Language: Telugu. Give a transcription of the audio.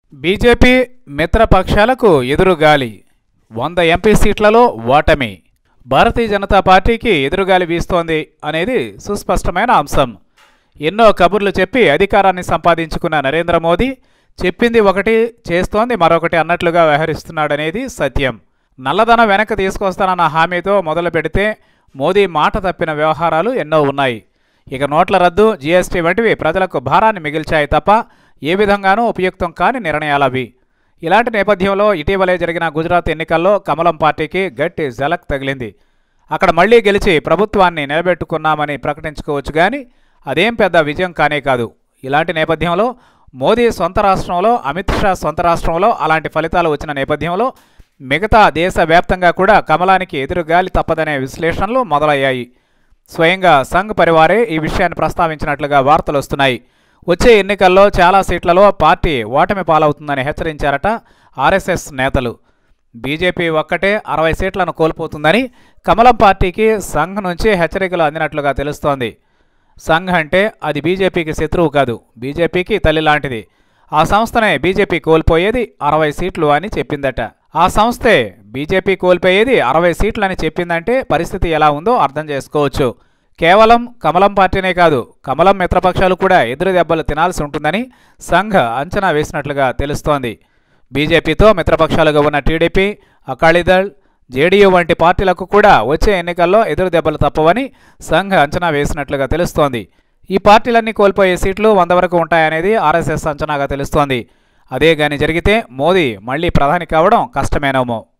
బీజేపీ మిత్రపక్షాలకు ఎదురుగాలి వంద ఎంపీ సీట్లలో ఓటమి భారతీయ జనతా పార్టీకి ఎదురుగాలి వీస్తోంది అనేది సుస్పష్టమైన అంశం ఎన్నో కబుర్లు చెప్పి అధికారాన్ని సంపాదించుకున్న నరేంద్ర మోదీ చెప్పింది ఒకటి చేస్తోంది మరొకటి అన్నట్లుగా వ్యవహరిస్తున్నాడనేది సత్యం నల్లధనం వెనక్కి తీసుకొస్తానన్న హామీతో మొదలు పెడితే మోదీ మాట తప్పిన వ్యవహారాలు ఎన్నో ఉన్నాయి ఇక నోట్ల రద్దు జీఎస్టీ వంటివి ప్రజలకు భారాన్ని మిగిల్చాయి తప్ప ఏ విధంగానూ ఉపయుక్తం కాని నిర్ణయాలవి ఇలాంటి నేపథ్యంలో ఇటీవలే జరిగిన గుజరాత్ ఎన్నికల్లో కమలం పార్టీకి గట్టి జలక్ తగిలింది అక్కడ మళ్లీ గెలిచి ప్రభుత్వాన్ని నిలబెట్టుకున్నామని ప్రకటించుకోవచ్చు కానీ అదేం పెద్ద విజయం కానే కాదు ఇలాంటి నేపథ్యంలో మోదీ సొంత రాష్ట్రంలో అమిత్ షా సొంత రాష్ట్రంలో అలాంటి ఫలితాలు వచ్చిన నేపథ్యంలో మిగతా దేశవ్యాప్తంగా కూడా కమలానికి ఎదురుగాలి తప్పదనే విశ్లేషణలు మొదలయ్యాయి స్వయంగా సంఘ్ పరివారే ఈ విషయాన్ని ప్రస్తావించినట్లుగా వార్తలు వస్తున్నాయి వచ్చే ఎన్నికల్లో చాలా సీట్లలో పార్టీ ఓటమి పాలవుతుందని హెచ్చరించారట ఆర్ఎస్ఎస్ నేతలు బీజేపీ ఒక్కటే అరవై సీట్లను కోల్పోతుందని కమలం పార్టీకి సంఘ్ నుంచి హెచ్చరికలు అందినట్లుగా తెలుస్తోంది సంఘ్ అంటే అది బీజేపీకి శత్రువు కాదు బీజేపీకి తల్లి లాంటిది ఆ సంస్థనే బీజేపీ కోల్పోయేది అరవై సీట్లు అని చెప్పిందట ఆ సంస్థే బీజేపీ కోల్పోయేది అరవై సీట్లని చెప్పిందంటే పరిస్థితి ఎలా ఉందో అర్థం చేసుకోవచ్చు కేవలం కమలం పార్టీనే కాదు కమలం మిత్రపక్షాలు కూడా ఎదురు దెబ్బలు తినాల్సి ఉంటుందని సంఘ్ అంచనా వేసినట్లుగా తెలుస్తోంది బీజేపీతో మిత్రపక్షాలుగా ఉన్న టీడీపీ అకాలీదళ్ జేడీయూ వంటి పార్టీలకు కూడా వచ్చే ఎన్నికల్లో ఎదురు దెబ్బలు తప్పవని సంఘ్ అంచనా వేసినట్లుగా తెలుస్తోంది ఈ పార్టీలన్నీ కోల్పోయే సీట్లు వంద వరకు ఉంటాయనేది ఆర్ఎస్ఎస్ అంచనాగా తెలుస్తోంది అదే గాని జరిగితే మోదీ మళ్లీ ప్రధాని కావడం కష్టమేనేమో